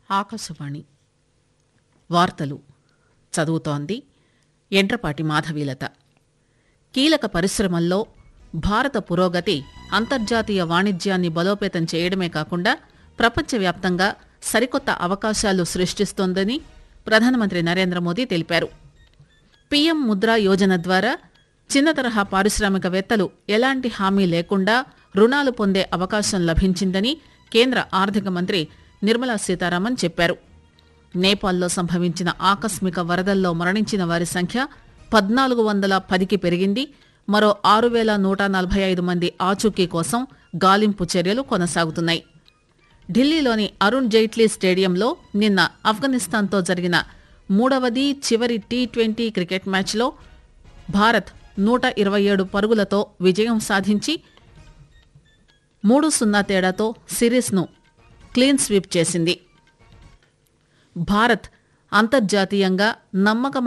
ఆకాశవాణి వార్తలు చదువుతోంది ఎండ్రపాటి మాధవీలత కీలక పరిశ్రమల్లో భారత పురోగతి అంతర్జాతీయ వాణిజ్యాన్ని బలోపేతం చేయడమే కాకుండా ప్రపంచవ్యాప్తంగా సరికొత్త అవకాశాలు సృష్టిస్తోందని ప్రధానమంత్రి నరేంద్ర మోదీ తెలిపారు పీఎం ముద్రా యోజన ద్వారా చిన్న తరహా పారిశ్రామికవేత్తలు ఎలాంటి హామీ లేకుండా రుణాలు పొందే అవకాశం లభించిందని కేంద్ర ఆర్థిక మంత్రి నిర్మలా సీతారామన్ చెప్పారు నేపాల్లో సంభవించిన ఆకస్మిక వరదల్లో మరణించిన వారి సంఖ్య పద్నాలుగు వందల పదికి పెరిగింది మరో ఆరు వేల నూట నలభై ఐదు మంది ఆచూకీ కోసం గాలింపు చర్యలు కొనసాగుతున్నాయి ఢిల్లీలోని అరుణ్ జైట్లీ స్టేడియంలో నిన్న ఆఫ్ఘనిస్తాన్తో జరిగిన మూడవది చివరి టీ ట్వంటీ క్రికెట్ మ్యాచ్లో భారత్ నూట ఇరవై ఏడు పరుగులతో విజయం సాధించి మూడు సున్నా తేడాతో సిరీస్ను క్లీన్ స్వీప్ చేసింది భారత్ అంతర్జాతీయంగా నమ్మకమైన